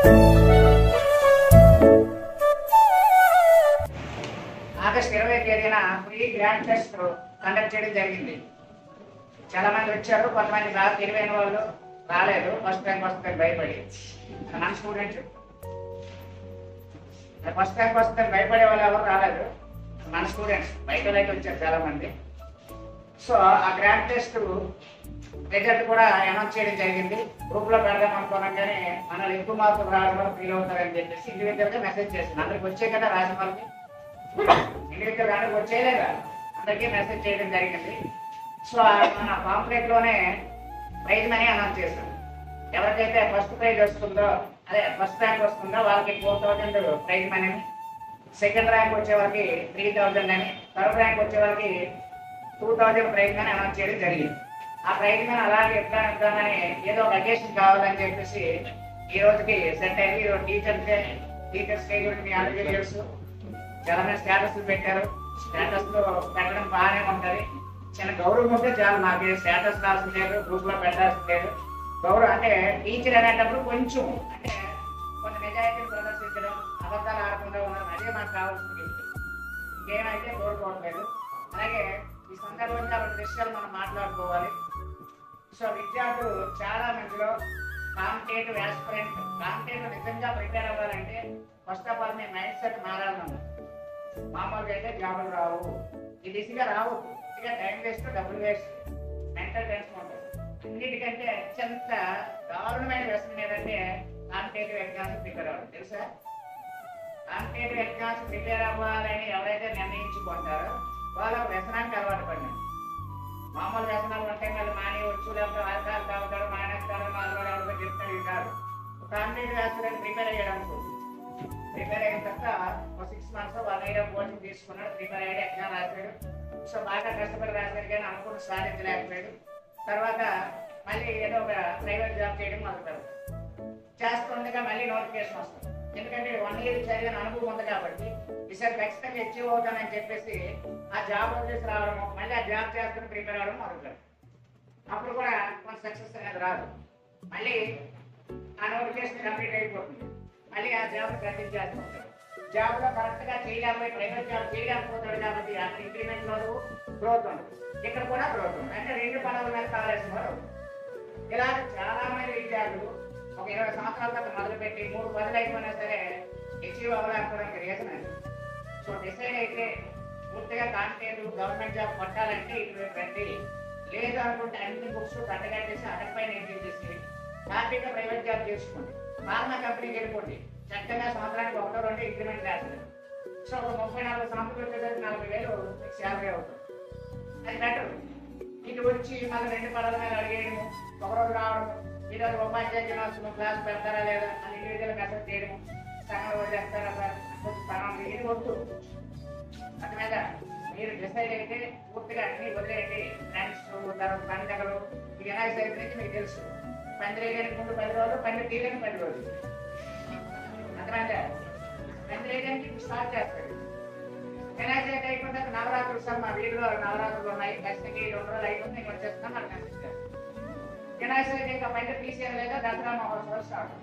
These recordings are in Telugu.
ఆగస్ట్ ఇరవై తేదీన ఫ్రీ గ్రాండ్ టెస్ట్ కండక్ట్ చేయడం జరిగింది చాలా మంది వచ్చారు కొంతమంది బాగా తెలివైన వాళ్ళు రాలేదు ఫస్ట్ టైం వస్తుందని భయపడి మన స్టూడెంట్స్ ఫస్ట్ టైం వస్తుందని భయపడే వాళ్ళు ఎవరు రాలేదు మన స్టూడెంట్స్ బయట బయట వచ్చారు చాలా మంది సో ఆ గ్రాండ్ టెస్ట్ రిజల్ట్ కూడా అనౌన్స్ చేయడం జరిగింది గ్రూప్ లో పెడదాం అనుకున్నాం కానీ మనల్ని ఎక్కువ మార్కులు రావడం వల్ల ఫీల్ అవుతారని చెప్పేసి ఇండివిజువల్ గా మెసేజ్ చేసింది అందరికి వచ్చే కదా రాసిన వాళ్ళకి ఇండివిజువల్ అందరికి వచ్చేలేదా అందరికీ మెసేజ్ చేయడం జరిగింది సో ఆ మన పాంప్లెట్ లోనే ప్రైజ్ మనీ అనౌన్స్ చేశాం ఎవరికైతే ఫస్ట్ ప్రైజ్ వస్తుందో అదే ఫస్ట్ ర్యాంక్ వస్తుందో వాళ్ళకి four thousand prize money second rank వచ్చే వాళ్ళకి త్రీ థౌజండ్ అని థర్డ్ ర్యాంక్ వచ్చే వాళ్ళకి two thousand prize money announce చేయడం జరిగింది ఆ ప్రైజ్ మనీ అలాగే ఎట్లా ఇద్దామని ఏదో ఒక అకేషన్ కావాలని చెప్పేసి ఈ రోజుకి సెట్ అయింది టీచర్స్ టీచర్స్ డే గురించి మీ అందరికీ తెలుసు చాలా మంది స్టేటస్ పెట్టారు స్టేటస్ లో పెట్టడం బాగానే ఉంటది చిన్న గౌరవం ఉంటే చాలు నాకు స్టేటస్ రాసిన లేదు గ్రూప్ లో పెట్టాల్సిన లేదు గౌరవం అంటే టీచర్ అనేటప్పుడు కొంచెం అంటే కొన్ని నిజాయితీలు ప్రదర్శించడం అబద్ధాలు ఆడకుండా ఉండడం అదే మాకు కావాల్సిన గిఫ్ట్ ఇంకేమైతే కోరుకోవట్లేదు అలాగే ఈ సందర్భంగా రెండు విషయాలు మనం మాట్లాడుకోవాలి సో విద్యార్థులు చాలా మందిలో కాంపిటేటివ్ ఆస్పిరెంట్ కాంపిటేటివ్ నిజంగా ప్రిపేర్ అవ్వాలంటే ఫస్ట్ ఆఫ్ ఆల్ మీ మైండ్ సెట్ మారాలన్నమాట మామూలుగా అయితే జాబులు రావు ఈ దిశగా రావు ఇదిగా టైం వేస్ట్ డబ్బులు వేస్ట్ మెంటల్ టెన్షన్ ఉంటుంది అన్నిటికంటే అత్యంత దారుణమైన వ్యసనం ఏంటంటే కాంపిటేటివ్ ఎగ్జామ్స్ ప్రిపేర్ అవ్వడం తెలుసా కాంపిటేటివ్ ఎగ్జామ్స్ ప్రిపేర్ అవ్వాలని ఎవరైతే నిర్ణయించుకుంటారో వాళ్ళ వ్యసనానికి అలవాటు పడినారు మామూలు వ్యసనాలు ఉంటాయి మళ్ళీ మానేయవచ్చు లేకపోతే వారకాలు తాగుతాడు మానేస్తాడు మాలో ఎవరికో చెప్తాడు ఇది కాదు కాంపిటేటివ్ వ్యాసనాన్ని ప్రిపేర్ అయ్యడానికి ప్రిపేర్ అయిన తర్వాత ఒక six months one year coaching తీసుకున్నాడు ప్రిపేర్ అయ్యాడు ఎగ్జామ్ రాశాడు సో బాగా కష్టపడి రాశాడు కానీ అనుకున్న సాధించలేకపోయాడు తర్వాత మళ్ళీ ఏదో ఒక ప్రైవేట్ జాబ్ చేయడం మొదలుపెడతాడు చేస్తుండగా మళ్ళీ నోటిఫికేషన్ వస్తుంది ఎందుకంటే వన్ ఇయర్ చదివిన అనుభవం ఉంది కాబట్టి ఈసారి ఖచ్చితంగా అచీవ్ అవుతానని చెప్పేసి ఆ జాబ్ వదిలేసి రావడము మళ్ళీ ఆ జాబ్ చేస్తున్న ప్రిపేర్ అవ్వడం మొదలుపెడతాడు అప్పుడు కూడా కొంత సక్సెస్ అనేది రాదు మళ్ళీ ఆ నోటిఫికేషన్ కంప్లీట్ అయిపోతుంది మళ్ళీ ఆ జాబ్ కంటిన్యూ చేస్తుంటాడు జాబ్ లో కరెక్ట్ గా చేయలేకపోయి ప్రైవేట్ జాబ్ చేయలేకపోతాడు కాబట్టి అక్కడ ఇంక్రిమెంట్ ఉండదు గ్రోత్ ఉండదు ఇక్కడ కూడా గ్రోత్ ఉంది అంటే రెండు పనుల మీద కావాల్సిన వారు ఇలా చాలా మంది విద్యార్థులు ఒక ఇరవై సంవత్సరాల తర్వాత మొదలుపెట్టి మూడు పదులు అయిపోయినా సరే అచీవ్ అవ్వలేకపోవడానికి రీజన్ అది సో డిసైడ్ అయితే పూర్తిగా కాంపిటేటివ్ గవర్నమెంట్ జాబ్ కొట్టాలంటే ఇటువైపు రండి లేదు అనుకుంటే అన్ని బుక్స్ కట్టగట్టేసి అడపై నేను చేసి హ్యాపీగా ప్రైవేట్ జాబ్ చేసుకోండి ఫార్మా కంపెనీకి వెళ్ళిపోండి చక్కగా సంవత్సరానికి ఒకటో రెండు ఇంక్రిమెంట్ చేస్తారు సో ఒక ముప్పై నాలుగు సంవత్సరాలు వచ్చేసరికి నలభై వేలు మీకు శాలరీ అవుతుంది అది బెటర్ ఇటు వచ్చి మళ్ళీ రెండు పదాల మీద అడిగేయడము ఒకరోజు రావడం ఈరోజు ఉపాధ్యాయ దినోత్సవం క్లాస్ పెడతారా లేదా అని ఇండివిజువల్ మెసేజ్ చేయడము సంఘం వదిలేస్తారా సార్ కొంచెం పని ఉంది. ఇది వద్దు అటు మీద మీరు డిసైడ్ అయితే పూర్తిగా అన్ని వదిలేయండి ఫ్రెండ్స్ తర్వాత పండుగలు ఈ వినాయక చవితి నుంచి మీకు తెలుసు పందిరి వేయడానికి ముందు పది రోజులు పందిరి తీయడానికి పది రోజులు అర్థమైందా పందిరి వేయడానికి ఇప్పుడు స్టార్ట్ చేస్తాడు వినాయక చవితి అయిపోయిన తర్వాత నవరాత్రులు సార్ మా వీధిలో నవరాత్రులు ఉన్నాయి ఖచ్చితంగా ఈ రెండు రోజులు అయిపోతుంది నేను వచ్చేస్తున్నాం మనకు కనిపిస్తారు వినాయక చవితి ఇంకా పందిరి తీసేయడం లేదా దసరా మహోత్సవాలు స్టార్ట్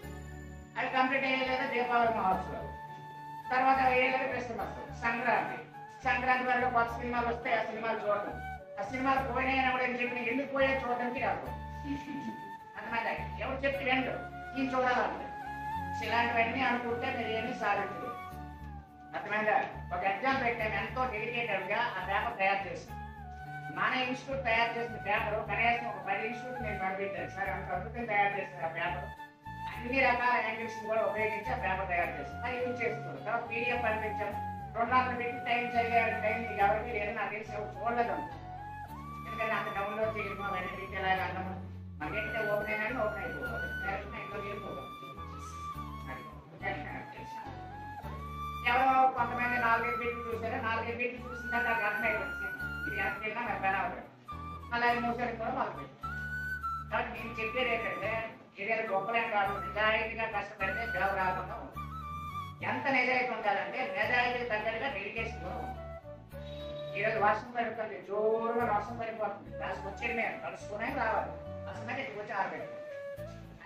అవి కంప్లీట్ అయ్యేలేదా దీపావళి మహోత్సవాలు తర్వాత ఏళ్ళకి క్రిస్మస్ సంక్రాంతి సంక్రాంతి వల్ల కొత్త సినిమాలు వస్తే ఆ సినిమాలు చూడటం ఆ సినిమాలు పోయినాయని కూడా చెప్పిన ఎందుకు పోయా చూడడానికి రాదు అర్థమైందా ఎవరు చెప్పి రెండు ఈ చూడాలంటే సో ఇలాంటివన్నీ అనుకుంటే మీరు ఏమీ సాధించలేదు అర్థమైందా ఒక ఎగ్జామ్ పెట్టాము ఎంతో డెడికేటెడ్ గా ఆ పేపర్ తయారు చేసాం మన ఇన్స్టిట్యూట్ తయారు చేసిన పేపర్ కనీసం ఒక పది ఇన్స్టిట్యూట్ నేను పంపించాను సార్ అంత అద్భుతం తయారు చేసిన ఆ పేపర్ అన్ని రకాల యాంగిల్స్ కూడా ఉపయోగించి ఆ పేపర్ తయారు చేస్తాం అది యూజ్ చేసుకున్నాం తర్వాత పీడిఎఫ్ పంపించాం రెండు వందల పెట్టి టైం చదివే టైం మీకు ఎవరికి లేదు నాకు తెలిసి ఎవరు చూడలేదు ఎందుకంటే అంత డౌన్లోడ్ చేయడం అవన్నీ డీటెయిల్ అయ్యి అన్నాము మనకైతే ఓపెన్ అయినా ఓపెన్ అయిపోవాలి డైరెక్ట్ ఇంట్లో వెళ్ళిపోతాం ఎవరో కొంతమంది నాలుగైదు బీట్లు చూసారు నాలుగైదు బీట్లు చూసిన తర్వాత నాకు అర్థమైపోతుంది ఇది ఎంత వెళ్ళినా నాకు పని అవ్వదు మళ్ళీ ఐదు నిమిషాలు కూడా మొదలు కాబట్టి నేను చెప్పేది ఏంటంటే ఏదైనా గొప్పలేం కాదు నిజాయితీగా కష్టపడితే జాబ్ రాకుండా ఉంటుంది. ఎంత నిజాయితీ ఉండాలంటే నిజాయితీ తగ్గట్టుగా డెడికేషన్ కూడా ఉంది. ఈరోజు వర్షం పడుతుంది జోరుగా వర్షం పడిపోతుంది దానికి వచ్చేది మేము కలుసుకునే రావాలి అసలు ఇక్కడికి వచ్చి ఆరబెట్టు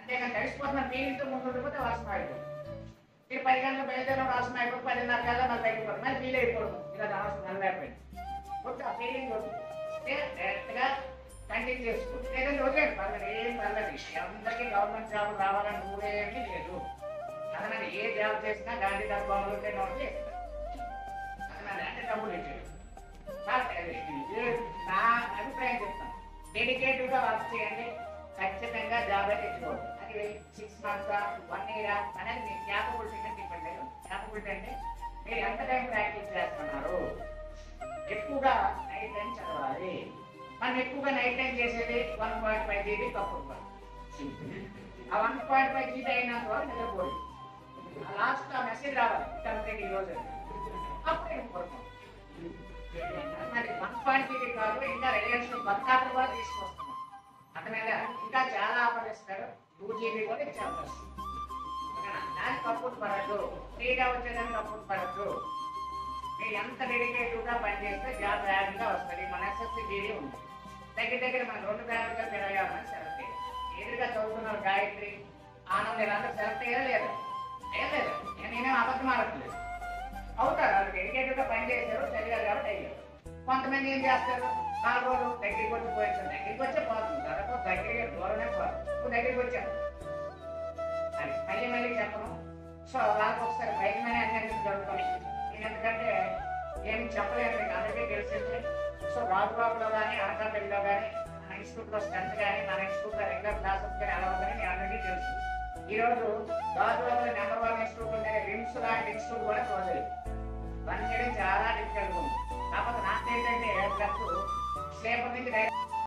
అంతేగాని కలిసిపోతున్న ఫీలింగ్తో ముందు ఉండిపోతే వాసన అయిపోతుంది మీరు పది గంటలు బయలుదేరడం వాసన అయిపోతుంది పదిన్నర కల్లా మళ్ళీ తగ్గిపోతుంది మరి ఫీల్ అయిపోవడం ఇలా అవసరం నల్ల అయిపోయింది కొంచెం ఆ ఫీలింగ్ డైరెక్ట్గా కంటిన్యూ చేసుకుంటే లేదంటే వదిలేదు పర్లేదు ఏం పర్లేదు అందరికీ గవర్నమెంట్ జాబ్ రావాలని ఊరేమీ లేదు అదనండి ఏ జాబ్ చేసినా గాంధీ డబ్బాలు ఉంటే నోట్ చేస్తారు అదనండి అంటే డబ్బులు ఇచ్చేది కాదు, అది ఇది నా అభిప్రాయం చెప్తాను డెడికేటివ్ గా వర్క్ చేయండి ఖచ్చితంగా జాబ్ అయితే తెచ్చుకోండి అది సిక్స్ మంత్స్ వన్ ఇయర్ అనేది మీ క్యాపబిలిటీ మీద డిపెండ్ అయ్యి క్యాపబిలిటీ అంటే మీరు ఎంత టైం ప్రాక్టీస్ చేస్తున్నారు ఎక్కువగా నైట్ టైం చదవాలి మనం ఎక్కువగా నైట్ టైం చేసేది వన్ పాయింట్ ఫైవ్ జీబీ తక్కువ ఆ వన్ పాయింట్ ఫైవ్ జీబీ అయినంత వరకు నిద్రపోయి లాస్ట్ ఆ మెసేజ్ రావాలి కంప్లీట్ ఈ రోజు అప్పుడు ఇంపార్టెంట్ మరి వన్ పాయింట్ జీబీ కాదు ఇంకా రిలయన్స్ బత్తాలు కూడా తీసుకొస్తున్నాం అతనైనా ఇంకా చాలా ఆఫర్ ఇస్తారు టూ జీబీ కూడా ఇచ్చే అవకాశం ఓకేనా? దానికి కప్పులు పడద్దు ఫ్రీగా వచ్చేదానికి కప్పులు పడద్దు మీరు ఎంత డెడికేటివ్ గా పనిచేస్తే జాబ్ ర్యాలీగా వస్తుంది మన ఎస్ఎస్సి జీడీ ఉంది దగ్గర దగ్గర మన రెండు బ్యాంకులు ఇరవై ఆరు మంది సెలెక్ట్ అయ్యారు ఎదురుగా చదువుతున్నారు గాయత్రి ఆనంద్ వీళ్ళందరూ సెలెక్ట్ అయ్యారా లేదా ఏం లేదు నేను నేనేం అబద్ధం ఆడట్లేదు అవుతారు వాళ్ళు డెడికేటివ్ గా పని చేశారు చదివారు కాబట్టి అయ్యారు కొంతమంది ఏం చేస్తారు నాలుగు రోజులు దగ్గరికి వచ్చి పోయించారు దగ్గరికి వచ్చే పోతుంది తర్వాత దగ్గరికి దూరమే పోదు ఇప్పుడు దగ్గరికి వచ్చారు అది మళ్ళీ మళ్ళీ చెప్పను సో వాళ్ళకి ఒకసారి భయమని అన్ని అన్ని జరుగుతాయి నేను ఎందుకంటే ఏం చెప్పలేను మీకు అందరికీ తెలిసిందే సో రాజుబాబులో కానీ అనకాపల్లిలో కానీ మన ఇన్స్టిట్యూట్ లో స్ట్రెంత్ కానీ మన ఇన్స్టిట్యూట్ లో రెగ్యులర్ క్లాసెస్ కానీ ఎలా ఉందని మీ అందరికీ తెలుసు ఈ రోజు రాజుబాబులో నెంబర్ వన్ ఇన్స్టిట్యూట్ ఉండే రిమ్స్ లాంటి ఇన్స్టిట్యూట్ కూడా క్లోజ్ అయ్యింది రన్ చేయడం చాలా డిఫికల్ట్ ఉంది కాకపోతే నాకు ఏంటంటే ప్లస్ స్లేపర్ నుంచి డైరెక్ట్